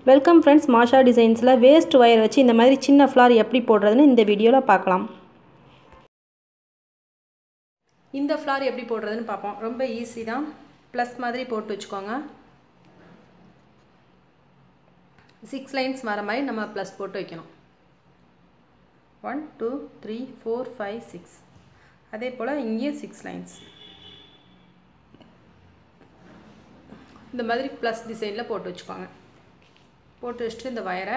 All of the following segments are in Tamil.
வெல்கம் ஃப்ரெண்ட்ஸ் மாஷா டிசைன்ஸில் வேஸ்ட் ஒயர் வச்சு இந்த மாதிரி சின்ன ஃப்ளார் எப்படி போடுறதுன்னு இந்த வீடியோவில் பார்க்கலாம் இந்த ஃப்ளார் எப்படி போடுறதுன்னு பார்ப்போம் ரொம்ப ஈஸி தான் ப்ளஸ் மாதிரி போட்டு வச்சுக்கோங்க சிக்ஸ் லைன்ஸ் வர மாதிரி நம்ம ப்ளஸ் போட்டு வைக்கணும் one two three four five six அதே போல் இங்கேயும் சிக்ஸ் லைன்ஸ் இந்த மாதிரி ப்ளஸ் டிசைனில் போட்டு வச்சுக்கோங்க போட்டு வச்சுட்டு இந்த வயரை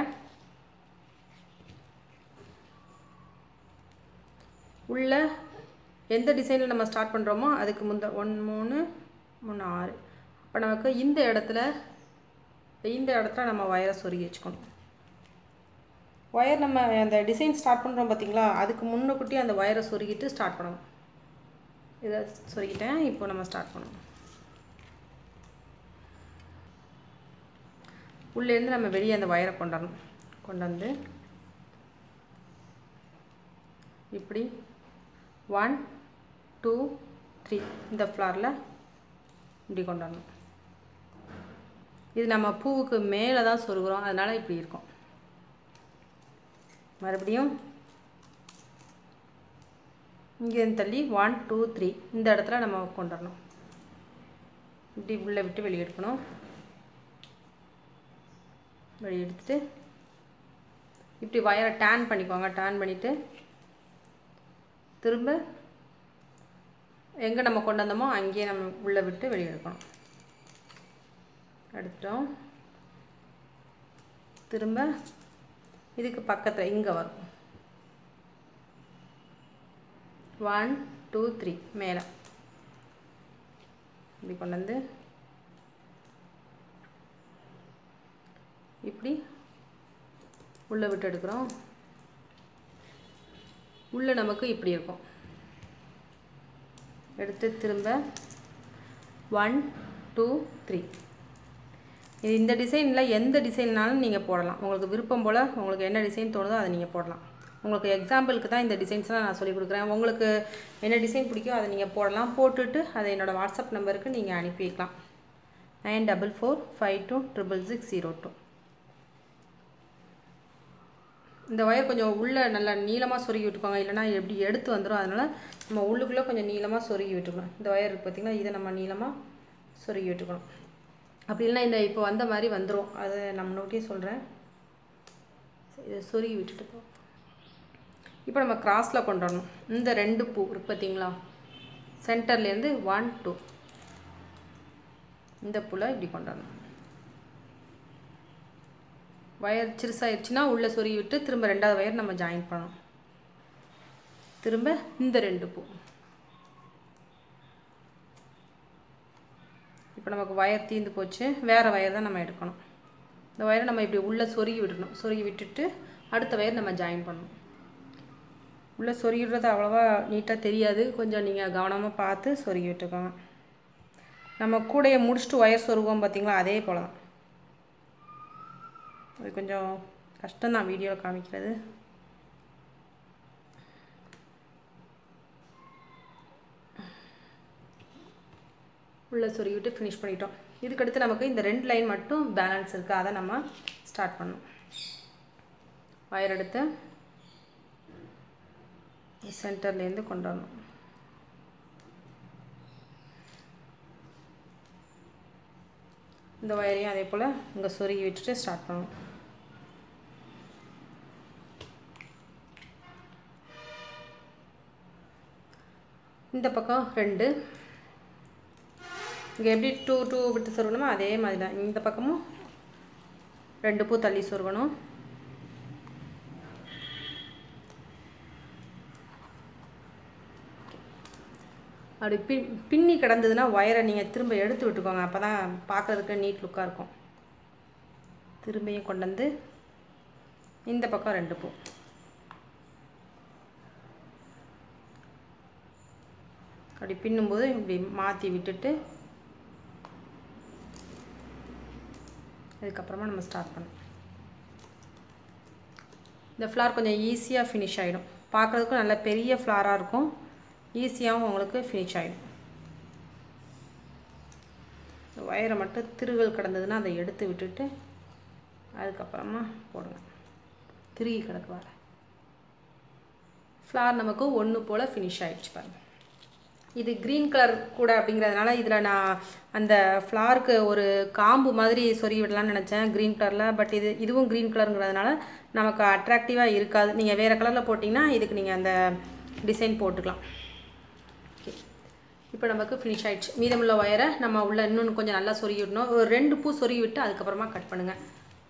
உள்ள எந்த டிசைனில் நம்ம ஸ்டார்ட் பண்ணுறோமோ அதுக்கு முந்த ஒன் மூணு மூணு ஆறு அப்போ நமக்கு இந்த இடத்துல இந்த இடத்துல நம்ம வயரை சொருகி வச்சுக்கணும் ஒயர் நம்ம அந்த டிசைன் ஸ்டார்ட் பண்ணுறோம் பார்த்தீங்களா அதுக்கு முன்னுக்குட்டி அந்த ஒயரை சொருகிட்டு ஸ்டார்ட் பண்ணணும் இதை சொருகிட்டேன் இப்போ நம்ம ஸ்டார்ட் பண்ணணும் உள்ளேருந்து நம்ம வெளியே அந்த வயரை கொண்டாடணும் கொண்டு வந்து இப்படி ஒன் டூ த்ரீ இந்த ஃப்ளாரில் இப்படி கொண்டாடணும் இது நம்ம பூவுக்கு மேலே தான் சொருகிறோம் அதனால் இப்படி இருக்கும் மறுபடியும் இங்கேருந்து தள்ளி ஒன் டூ த்ரீ இந்த இடத்துல நம்ம கொண்டாடணும் இப்படி உள்ளே விட்டு வெளியே எடுக்கணும் வெளியே எடுத்துட்டு இப்படி வயரை டேன் பண்ணிக்கோங்க டேன் பண்ணிவிட்டு திரும்ப எங்கே நம்ம கொண்டு வந்தோமோ அங்கேயே நம்ம உள்ளே விட்டு வெளியே எடுக்கணும் எடுத்துட்டோம் திரும்ப இதுக்கு பக்கத்தில் இங்கே வரும் ஒன் டூ த்ரீ மேலே இப்படி கொண்டு வந்து இப்படி உள்ளே விட்டு எடுக்கிறோம் உள்ளே நமக்கு இப்படி இருக்கும் எடுத்து திரும்ப ஒன் டூ த்ரீ இது இந்த டிசைனில் எந்த டிசைன்னாலும் நீங்கள் போடலாம் உங்களுக்கு விருப்பம் போல் உங்களுக்கு என்ன டிசைன் தோணுதோ அதை நீங்கள் போடலாம் உங்களுக்கு எக்ஸாம்பிளுக்கு தான் இந்த டிசைன்ஸ்லாம் நான் சொல்லிக் கொடுக்குறேன் உங்களுக்கு என்ன டிசைன் பிடிக்கும் அதை நீங்கள் போடலாம் போட்டுட்டு அதை என்னோடய வாட்ஸ்அப் நம்பருக்கு நீங்கள் அனுப்பி வைக்கலாம் nine double four five two triple six zero two இந்த ஒயர் கொஞ்சம் உள்ளே நல்லா நீளமாக சொருகி விட்டுக்கோங்க இல்லைனா எப்படி எடுத்து வந்துடும் அதனால் நம்ம உள்ளுக்குள்ளே கொஞ்சம் நீளமாக சொருகி விட்டுக்கணும் இந்த ஒயர் இருக்குது பார்த்திங்களா இதை நம்ம நீளமாக சொருகி விட்டுக்கணும் அப்படி இல்லைனா இந்த இப்போ வந்த மாதிரி வந்துடும் அதை நம்ம நோட்டியே சொல்கிறேன் இதை சொருகி விட்டுட்டு போ இப்போ நம்ம கிராஸில் கொண்டு வரணும் இந்த ரெண்டு பூ இருக்கு பார்த்தீங்களா சென்டர்லேருந்து ஒன் டூ இந்த பூவில் இப்படி கொண்டு வரணும் வயர் சிறுசாகிடுச்சுன்னா உள்ளே சொருகி விட்டு திரும்ப ரெண்டாவது வயர் நம்ம ஜாயின் பண்ணணும் திரும்ப இந்த ரெண்டு பூ இப்போ நமக்கு வயர் தீர்ந்து போச்சு வேறு வயர் தான் நம்ம எடுக்கணும் இந்த வயரை நம்ம இப்படி உள்ளே சொருகி விடணும் சொருகி விட்டுட்டு அடுத்த வயர் நம்ம ஜாயின் பண்ணணும் உள்ளே சொருகிடுறது அவ்வளோவா நீட்டாக தெரியாது கொஞ்சம் நீங்கள் கவனமாக பார்த்து சொருகி விட்டுக்கோங்க நம்ம கூடையை முடிச்சுட்டு ஒயர் சொருகுவோம் பார்த்திங்களா அதே போல் தான் அது கொஞ்சம் கஷ்டம்தான் வீடியோவில் காமிக்கிறது உள்ளே சொருகிவிட்டு ஃபினிஷ் பண்ணிட்டோம் இதுக்கடுத்து நமக்கு இந்த ரெண்டு லைன் மட்டும் பேலன்ஸ் இருக்குது அதை நம்ம ஸ்டார்ட் பண்ணணும் வயர் எடுத்து சென்டர்லேருந்து கொண்டு வரணும் இந்த வயரையும் அதே போல் இங்கே சொருகி விட்டுட்டு ஸ்டார்ட் பண்ணணும் இந்த பக்கம் ரெண்டு இங்கே எப்படி டூ டூ விட்டு சொருகணுமோ அதே மாதிரி தான் இந்த பக்கமும் ரெண்டு பூ தள்ளி சொருகணும் அப்படி பின் பின்னி கிடந்ததுன்னா ஒயரை நீங்கள் திரும்ப எடுத்து விட்டுக்கோங்க அப்போ தான் பார்க்குறதுக்கு நீட் லுக்காக இருக்கும் திரும்பியும் கொண்டு வந்து இந்த பக்கம் ரெண்டு பூ அப்படி பின்னும்போது இப்படி மாற்றி விட்டுட்டு அதுக்கப்புறமா நம்ம ஸ்டார்ட் பண்ணோம் இந்த ஃப்ளார் கொஞ்சம் ஈஸியாக ஃபினிஷ் ஆகிடும் பார்க்குறதுக்கும் நல்ல பெரிய ஃப்ளாராக இருக்கும் ஈஸியாகவும் உங்களுக்கு ஃபினிஷ் ஆகிடும் ஒயரை மட்டும் திருகல் கிடந்ததுன்னா அதை எடுத்து விட்டுட்டு அதுக்கப்புறமா போடுங்க திருகி கிடக்கு வர ஃப்ளார் நமக்கு ஒன்று போல் ஃபினிஷ் ஆயிடுச்சு பாருங்கள் இது க்ரீன் கலர் கூட அப்படிங்கிறதுனால இதில் நான் அந்த ஃப்ளாருக்கு ஒரு காம்பு மாதிரி சொருகி விடலாம்னு நினச்சேன் க்ரீன் கலரில் பட் இது இதுவும் க்ரீன் கலருங்கிறதுனால நமக்கு அட்ராக்டிவாக இருக்காது நீங்கள் வேறு கலரில் போட்டிங்கன்னா இதுக்கு நீங்கள் அந்த டிசைன் போட்டுக்கலாம் ஓகே இப்போ நமக்கு ஃபினிஷ் ஆயிடுச்சு மீதமுள்ள ஒயரை நம்ம உள்ள இன்னொன்று கொஞ்சம் நல்லா சொருகி விடணும் ஒரு ரெண்டு பூ சொருகி விட்டு அதுக்கப்புறமா கட் பண்ணுங்கள்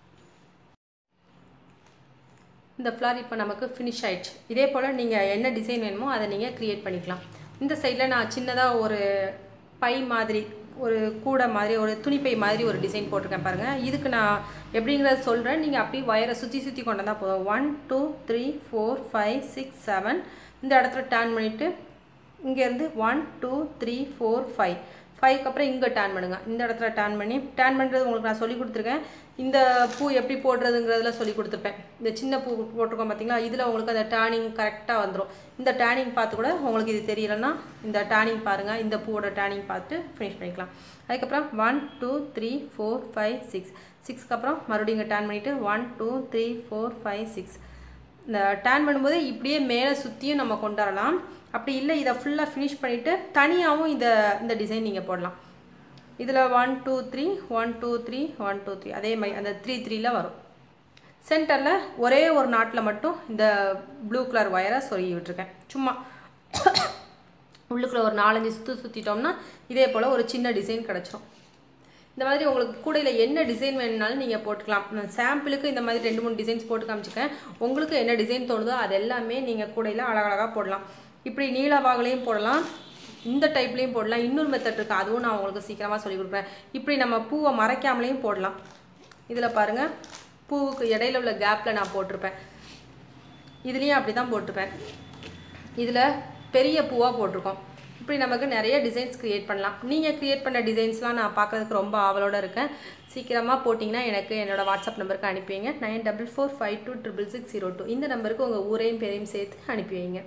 இந்த ஃப்ளார் இப்போ நமக்கு ஃபினிஷ் ஆயிடுச்சு இதே போல் நீங்கள் என்ன டிசைன் வேணுமோ அதை நீங்கள் க்ரியேட் பண்ணிக்கலாம் இந்த சைடில் நான் சின்னதாக ஒரு பை மாதிரி ஒரு கூடை மாதிரி ஒரு துணிப்பை மாதிரி ஒரு டிசைன் போட்டிருக்கேன் பாருங்கள் இதுக்கு நான் எப்படிங்கிறத சொல்கிறேன் நீங்கள் அப்படியே வயரை சுற்றி சுற்றி கொண்டு வந்தால் போதும் one two three four five six seven இந்த இடத்துல டேர்ன் பண்ணிவிட்டு இங்கேருந்து one two three four five ஃபைவ்க்கு அப்புறம் இங்கே டேர்ன் பண்ணுங்கள் இந்த இடத்துல டேர்ன் பண்ணி டேர்ன் பண்ணுறது உங்களுக்கு நான் சொல்லி கொடுத்துருக்கேன் இந்த பூ எப்படி போடுறதுங்கிறதுல சொல்லி கொடுத்துருப்பேன் இந்த சின்ன பூ போட்டிருக்கோம் பார்த்தீங்களா இதில் உங்களுக்கு அந்த டேர்னிங் கரெக்டாக வந்துடும் இந்த டேர்னிங் பார்த்து கூட உங்களுக்கு இது தெரியலன்னா இந்த டேர்னிங் பாருங்கள் இந்த பூவோட டேர்னிங் பார்த்து ஃபினிஷ் பண்ணிக்கலாம் அதுக்கப்புறம் one two three four five six சிக்ஸ்க்கு அப்புறம் மறுபடியும் இங்கே டேர்ன் பண்ணிவிட்டு one two three four five six இந்த டேர்ன் பண்ணும்போது இப்படியே மேலே சுற்றியும் நம்ம கொண்டு வரலாம் அப்படி இல்லை இதை ஃபுல்லாக ஃபினிஷ் பண்ணிவிட்டு தனியாகவும் இதை இந்த டிசைன் நீங்கள் போடலாம் இதில் one two three one two three one two three அதே மாதிரி அந்த த்ரீ த்ரீல வரும் சென்டரில் ஒரே ஒரு நாட்டில் மட்டும் இந்த ப்ளூ கலர் ஒயரை சொருகி விட்டுருக்கேன் சும்மா உள்ளுக்குள்ளே ஒரு நாலஞ்சு சுற்று சுற்றிட்டோம்னா இதே போல் ஒரு சின்ன டிசைன் கிடச்சிரும் இந்த மாதிரி உங்களுக்கு கூடையில் என்ன டிசைன் வேணுனாலும் நீங்கள் போட்டுக்கலாம் நான் சாம்பிளுக்கு இந்த மாதிரி ரெண்டு மூணு டிசைன்ஸ் போட்டு காமிச்சிருக்கேன் உங்களுக்கு என்ன டிசைன் தோணுதோ அது எல்லாமே நீங்கள் கூடையில் அழகழகாக போடலாம் இப்படி நீல வாகலையும் போடலாம் இந்த டைப்லேயும் போடலாம் இன்னொரு மெத்தட் இருக்குது அதுவும் நான் உங்களுக்கு சீக்கிரமாக சொல்லி கொடுக்குறேன் இப்படி நம்ம பூவை மறைக்காமலேயும் போடலாம் இதில் பாருங்கள் பூவுக்கு இடையில உள்ள கேப்பில் நான் போட்டிருப்பேன் இதுலேயும் அப்படி தான் போட்டிருப்பேன் இதில் பெரிய பூவாக போட்டிருக்கோம் இப்படி நமக்கு நிறைய டிசைன்ஸ் க்ரியேட் பண்ணலாம் நீங்கள் க்ரியேட் பண்ண டிசைன்ஸ்லாம் நான் பார்க்கறதுக்கு ரொம்ப ஆவலோட இருக்கேன் சீக்கிரமாக போட்டிங்கன்னா எனக்கு என்னோட வாட்ஸ்அப் நம்பருக்கு அனுப்பி வைங்க nine double four five two triple six zero two இந்த நம்பருக்கு உங்கள் ஊரையும் பேரையும் சேர்த்து அனுப்பி வைங்க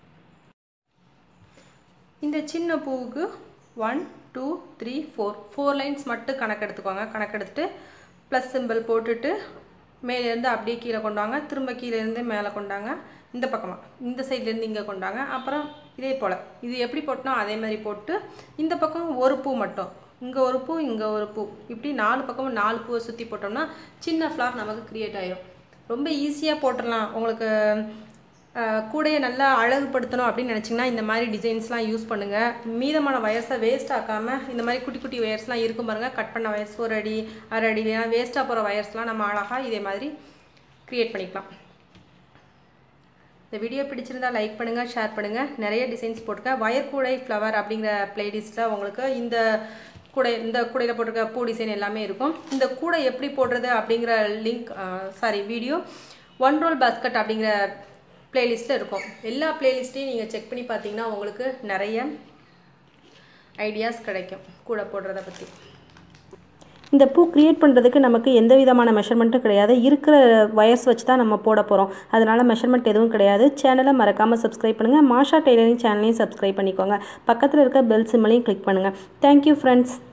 இந்த சின்ன பூவுக்கு one two three four four lines மட்டும் கணக்கு எடுத்துக்கோங்க கணக்கு எடுத்துட்டு ப்ளஸ் சிம்பிள் போட்டுட்டு மேலேருந்து அப்படியே கீழே கொண்டாங்க திரும்ப கீழேருந்து மேலே கொண்டாங்க இந்த பக்கமாக இந்த சைட்லேருந்து இங்கே கொண்டாங்க அப்புறம் இதே போல் இது எப்படி போட்டோம் அதே மாதிரி போட்டு இந்த பக்கம் ஒரு பூ மட்டும் இங்கே ஒரு பூ இங்கே ஒரு பூ இப்படி நாலு பக்கமும் நாலு பூவை சுற்றி போட்டோம்னா சின்ன ஃப்ளார் நமக்கு க்ரியேட் ஆயிரும் ரொம்ப ஈஸியாக போட்டுடலாம் உங்களுக்கு கூடையை நல்லா அழகுபடுத்தணும் அப்படின்னு நினச்சிங்கன்னா இந்த மாதிரி டிசைன்ஸ்லாம் யூஸ் பண்ணுங்கள் மீதமான வயர்ஸை வேஸ்ட் ஆக்காமல் இந்த மாதிரி குட்டி குட்டி வயர்ஸ்லாம் இருக்கும் பாருங்கள் கட் பண்ண வயர்ஸ் ஒரு அடி அரை அடி இல்லைனா வேஸ்ட்டாக போகிற வயர்ஸ்லாம் நம்ம அழகாக இதே மாதிரி க்ரியேட் பண்ணிக்கலாம் இந்த வீடியோ பிடிச்சிருந்தா லைக் பண்ணுங்கள் ஷேர் பண்ணுங்கள் நிறைய டிசைன்ஸ் போட்டிருக்கேன் வயர் கூடை ஃப்ளவர் அப்படிங்கிற பிளேலிஸ்ட்டில் உங்களுக்கு இந்த கூடை இந்த கூடையில் போட்டிருக்க பூ டிசைன் எல்லாமே இருக்கும் இந்த கூடை எப்படி போடுறது அப்படிங்கிற link sorry video one roll basket அப்படிங்கிற பிளேலிஸ்ட்டில் இருக்கும் எல்லா பிளேலிஸ்ட்டையும் நீங்கள் செக் பண்ணி பார்த்தீங்கன்னா உங்களுக்கு நிறைய ஐடியாஸ் கிடைக்கும் கூடை போடுறத பற்றி இந்த பூ க்ரியேட் பண்ணுறதுக்கு நமக்கு எந்த விதமான மெஷர்மெண்ட்டும் கிடையாது இருக்கிற வயர்ஸ் வச்சு தான் நம்ம போட போகிறோம் அதனால் மெஷர்மெண்ட் எதுவும் கிடையாது சேனலை மறக்காமல் சப்ஸ்கிரைப் பண்ணுங்கள் மாஷா டெய்லரிங் சேனலையும் சப்ஸ்கிரைப் பண்ணிக்கோங்க பக்கத்தில் இருக்க பெல் சிம்மலையும் கிளிக் பண்ணுங்கள் தேங்க்யூ ஃப்ரெண்ட்ஸ்